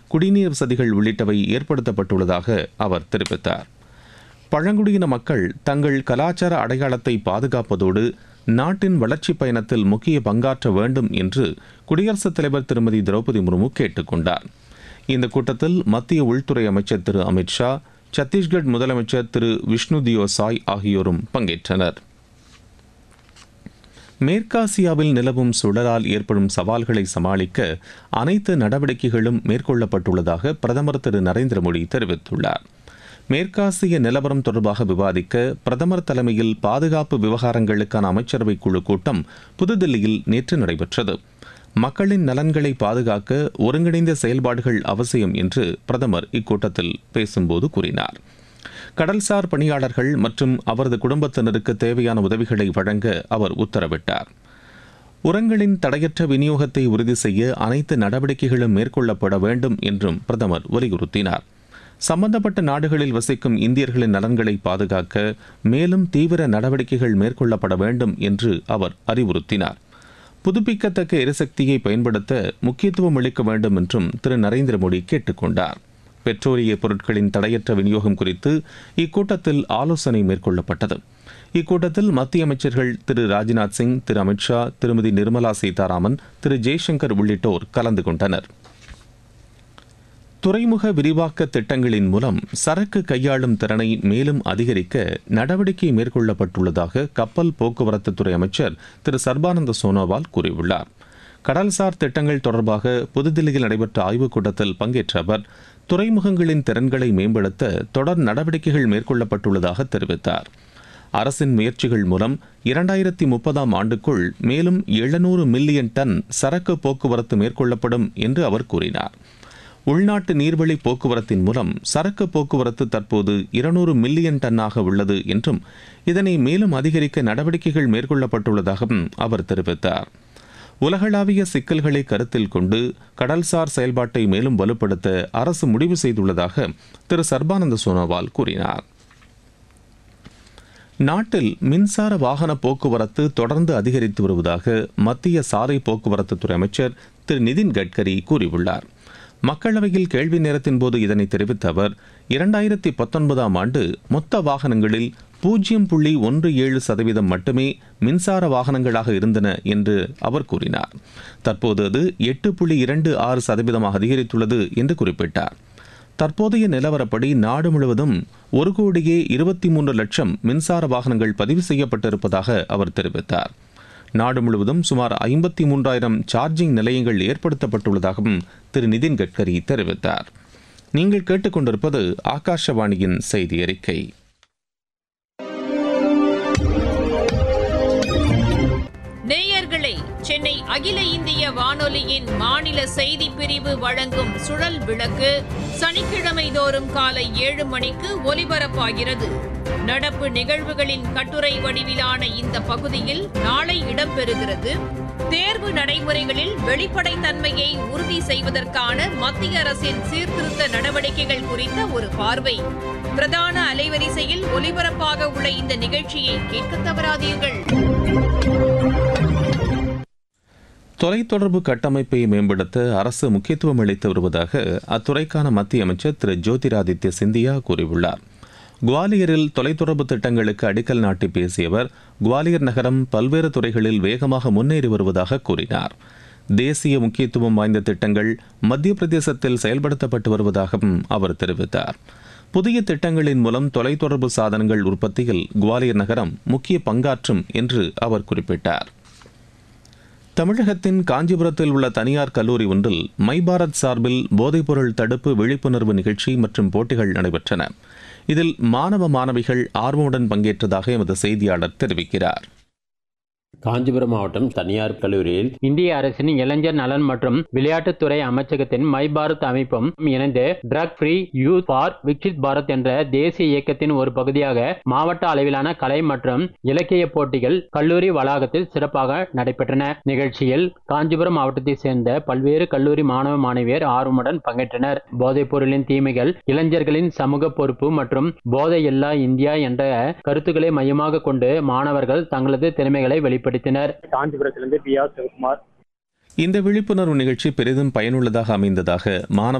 குடிநீர் வசதிகள் உள்ளிட்டவை ஏற்படுத்தப்பட்டுள்ளதாக அவர் தெரிவித்தார் பழங்குடியின மக்கள் தங்கள் கலாச்சார அடையாளத்தை பாதுகாப்பதோடு நாட்டின் வளர்ச்சிப் பயணத்தில் முக்கிய பங்காற்ற வேண்டும் என்று குடியரசுத் தலைவர் திருமதி திரௌபதி முர்மு கேட்டுக் கொண்டார் இந்த கூட்டத்தில் மத்திய உள்துறை அமைச்சர் திரு அமித் ஷா சத்தீஸ்கட் முதலமைச்சர் திரு விஷ்ணு தியோ சாய் ஆகியோரும் பங்கேற்றனர் மேற்காசியாவில் நிலவும் சுழலால் ஏற்படும் சவால்களை சமாளிக்க அனைத்து நடவடிக்கைகளும் மேற்கொள்ளப்பட்டுள்ளதாக பிரதமர் திரு நரேந்திர மோடி தெரிவித்துள்ளார் மேற்காசிய நிலவரம் தொடர்பாக விவாதிக்க பிரதமர் தலைமையில் பாதுகாப்பு விவகாரங்களுக்கான அமைச்சரவை குழு கூட்டம் புதுதில்லியில் நேற்று நடைபெற்றது மக்களின் நலன்களை பாதுகாக்க ஒருங்கிணைந்த செயல்பாடுகள் அவசியம் என்று பிரதமர் இக்கூட்டத்தில் பேசும்போது கூறினார் கடல்சார் பணியாளர்கள் மற்றும் அவரது குடும்பத்தினருக்கு தேவையான உதவிகளை வழங்க அவர் உத்தரவிட்டார் உரங்களின் தடையற்ற விநியோகத்தை உறுதி செய்ய அனைத்து நடவடிக்கைகளும் மேற்கொள்ளப்பட வேண்டும் என்றும் பிரதமர் வலியுறுத்தினார் சம்பந்தப்பட்ட நாடுகளில் வசிக்கும் இந்தியர்களின் நலன்களை பாதுகாக்க மேலும் தீவிர நடவடிக்கைகள் மேற்கொள்ளப்பட வேண்டும் என்று அவர் அறிவுறுத்தினார் புதுப்பிக்கத்தக்க எரிசக்தியை பயன்படுத்த முக்கியத்துவம் அளிக்க வேண்டும் என்றும் திரு நரேந்திர மோடி கேட்டுக்கொண்டார் பெட்ரோலிய பொருட்களின் தடையற்ற விநியோகம் குறித்து இக்கூட்டத்தில் ஆலோசனை மேற்கொள்ளப்பட்டது இக்கூட்டத்தில் மத்திய அமைச்சர்கள் திரு ராஜ்நாத் சிங் திரு அமித்ஷா திருமதி நிர்மலா சீதாராமன் திரு ஜெய்சங்கர் உள்ளிட்டோர் கலந்து கொண்டனர் துறைமுக விரிவாக்க திட்டங்களின் மூலம் சரக்கு கையாளும் திறனை மேலும் அதிகரிக்க நடவடிக்கை மேற்கொள்ளப்பட்டுள்ளதாக கப்பல் போக்குவரத்து துறை அமைச்சர் திரு சர்பானந்த சோனோவால் கூறியுள்ளார் கடல்சார் திட்டங்கள் தொடர்பாக புதுதில்லியில் நடைபெற்ற ஆய்வுக் கூட்டத்தில் பங்கேற்ற அவர் துறைமுகங்களின் திறன்களை மேம்படுத்த தொடர் நடவடிக்கைகள் மேற்கொள்ளப்பட்டுள்ளதாக தெரிவித்தார் அரசின் முயற்சிகள் மூலம் இரண்டாயிரத்தி முப்பதாம் ஆண்டுக்குள் மேலும் எழுநூறு மில்லியன் டன் சரக்கு போக்குவரத்து மேற்கொள்ளப்படும் என்று அவர் கூறினார் உள்நாட்டு நீர்வழி போக்குவரத்தின் மூலம் சரக்கு போக்குவரத்து தற்போது இருநூறு மில்லியன் டன்னாக உள்ளது என்றும் இதனை மேலும் அதிகரிக்க நடவடிக்கைகள் மேற்கொள்ளப்பட்டுள்ளதாகவும் அவர் தெரிவித்தார் உலகளாவிய சிக்கல்களை கருத்தில் கொண்டு கடல்சார் செயல்பாட்டை மேலும் வலுப்படுத்த அரசு முடிவு செய்துள்ளதாக திரு சர்பானந்த சோனோவால் கூறினார் நாட்டில் மின்சார வாகன போக்குவரத்து தொடர்ந்து அதிகரித்து வருவதாக மத்திய சாலை போக்குவரத்து துறை அமைச்சர் திரு நிதின் கட்கரி கூறியுள்ளார் மக்களவையில் கேள்வி நேரத்தின் போது இதனை தெரிவித்த அவர் இரண்டாயிரத்தி பத்தொன்பதாம் ஆண்டு மொத்த வாகனங்களில் பூஜ்ஜியம் புள்ளி ஒன்று ஏழு சதவீதம் மட்டுமே மின்சார வாகனங்களாக இருந்தன என்று அவர் கூறினார் தற்போது அது எட்டு புள்ளி இரண்டு ஆறு சதவீதமாக அதிகரித்துள்ளது என்று குறிப்பிட்டார் தற்போதைய நிலவரப்படி நாடு முழுவதும் ஒரு கோடியே இருபத்தி மூன்று லட்சம் மின்சார வாகனங்கள் பதிவு செய்யப்பட்டிருப்பதாக அவர் தெரிவித்தார் நாடு முழுவதும் சுமார் ஐம்பத்தி மூன்றாயிரம் சார்ஜிங் நிலையங்கள் ஏற்படுத்தப்பட்டுள்ளதாகவும் திரு நிதின் கட்கரி தெரிவித்தார் நீங்கள் கேட்டுக்கொண்டிருப்பது ஆகாஷவாணியின் செய்தி அறிக்கை நேயர்களே சென்னை அகில இந்திய வானொலியின் மாநில செய்தி பிரிவு வழங்கும் சுழல் விளக்கு சனிக்கிழமை தோறும் காலை ஏழு மணிக்கு ஒலிபரப்பாகிறது நடப்பு நிகழ்வுகளின் கட்டுரை வடிவிலான இந்த பகுதியில் நாளை இடம்பெறுகிறது தேர்வு நடைமுறைகளில் வெளிப்படைத்தன்மையை உறுதி செய்வதற்கான மத்திய அரசின் சீர்திருத்த நடவடிக்கைகள் குறித்த ஒரு பார்வை பிரதான அலைவரிசையில் ஒலிபரப்பாக உள்ள இந்த நிகழ்ச்சியை கேட்க தவறாதீர்கள் தொலைத்தொடர்பு கட்டமைப்பை மேம்படுத்த அரசு முக்கியத்துவம் அளித்து வருவதாக அத்துறைக்கான மத்திய அமைச்சர் திரு ஜோதிராதித்ய சிந்தியா கூறியுள்ளார் குவாலியரில் தொலைத்தொடர்பு திட்டங்களுக்கு அடிக்கல் நாட்டி பேசிய அவர் குவாலியர் நகரம் பல்வேறு துறைகளில் வேகமாக முன்னேறி வருவதாக கூறினார் தேசிய முக்கியத்துவம் வாய்ந்த திட்டங்கள் மத்திய பிரதேசத்தில் செயல்படுத்தப்பட்டு வருவதாகவும் அவர் தெரிவித்தார் புதிய திட்டங்களின் மூலம் தொலைத்தொடர்பு சாதனங்கள் உற்பத்தியில் குவாலியர் நகரம் முக்கிய பங்காற்றும் என்று அவர் குறிப்பிட்டார் தமிழகத்தின் காஞ்சிபுரத்தில் உள்ள தனியார் கல்லூரி ஒன்றில் மை பாரத் சார்பில் போதைப்பொருள் தடுப்பு விழிப்புணர்வு நிகழ்ச்சி மற்றும் போட்டிகள் நடைபெற்றன இதில் மாணவ மாணவிகள் ஆர்வமுடன் பங்கேற்றதாக எமது செய்தியாளர் தெரிவிக்கிறார் காஞ்சிபுரம் மாவட்டம் தனியார் கல்லூரியில் இந்திய அரசின் இளைஞர் நலன் மற்றும் விளையாட்டுத்துறை அமைச்சகத்தின் மை பாரத் அமைப்பும் இணைந்து drug free youth for Viksit Bharat என்ற தேசிய இயக்கத்தின் ஒரு பகுதியாக மாவட்ட அளவிலான கலை மற்றும் இலக்கிய போட்டிகள் கல்லூரி வளாகத்தில் சிறப்பாக நடைபெற்றன நிகழ்ச்சியில் காஞ்சிபுரம் மாவட்டத்தை சேர்ந்த பல்வேறு கல்லூரி மாணவ மாணவியர் ஆர்வமுடன் பங்கேற்றனர் போதைப் பொருளின் தீமைகள் இளைஞர்களின் சமூக பொறுப்பு மற்றும் போதை இல்லா இந்தியா என்ற கருத்துக்களை மையமாக கொண்டு மாணவர்கள் தங்களது திறமைகளை வெளிப்படுத்தினர் காஞ்சிபுரத்திலிருந்து பி ஆர் சிவகுமார் இந்த விழிப்புணர்வு நிகழ்ச்சி பெரிதும் பயனுள்ளதாக அமைந்ததாக மாணவ